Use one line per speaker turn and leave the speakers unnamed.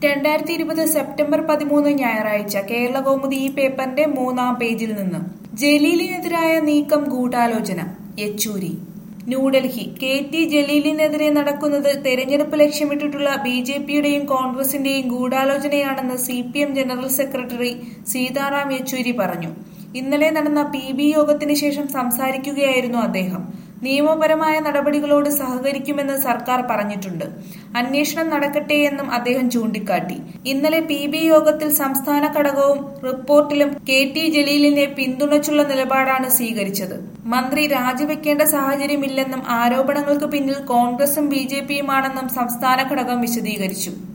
രണ്ടായിരത്തി ഇരുപത് സെപ്റ്റംബർ പതിമൂന്ന് ഞായറാഴ്ച കേരള കൗമുദി ഈ പേപ്പറിന്റെ മൂന്നാം പേജിൽ നിന്ന് ജലീലിനെതിരായ നീക്കം ഗൂഢാലോചന യെച്ചൂരി ന്യൂഡൽഹി കെ ടി ജലീലിനെതിരെ നടക്കുന്നത് തെരഞ്ഞെടുപ്പ് ലക്ഷ്യമിട്ടിട്ടുള്ള ബി ജെ പിയുടെയും കോൺഗ്രസിന്റെയും ഗൂഢാലോചനയാണെന്ന് C P M general secretary Sitaram Yechury പറഞ്ഞു ഇന്നലെ നടന്ന പി ബി യോഗത്തിന് ശേഷം സംസാരിക്കുകയായിരുന്നു അദ്ദേഹം നിയമപരമായ നടപടികളോട് സഹകരിക്കുമെന്ന് സർക്കാർ പറഞ്ഞിട്ടുണ്ട് അന്വേഷണം നടക്കട്ടെയെന്നും അദ്ദേഹം ചൂണ്ടിക്കാട്ടി ഇന്നലെ പി ബി യോഗത്തിൽ സംസ്ഥാന ഘടകവും റിപ്പോർട്ടിലും കെ ടി ജലീലിനെ പിന്തുണച്ചുള്ള നിലപാടാണ് സ്വീകരിച്ചത് മന്ത്രി രാജിവെക്കേണ്ട സാഹചര്യമില്ലെന്നും ആരോപണങ്ങൾക്ക് പിന്നിൽ കോൺഗ്രസും ബി ജെ പിയുമാണെന്നും സംസ്ഥാന ഘടകം വിശദീകരിച്ചു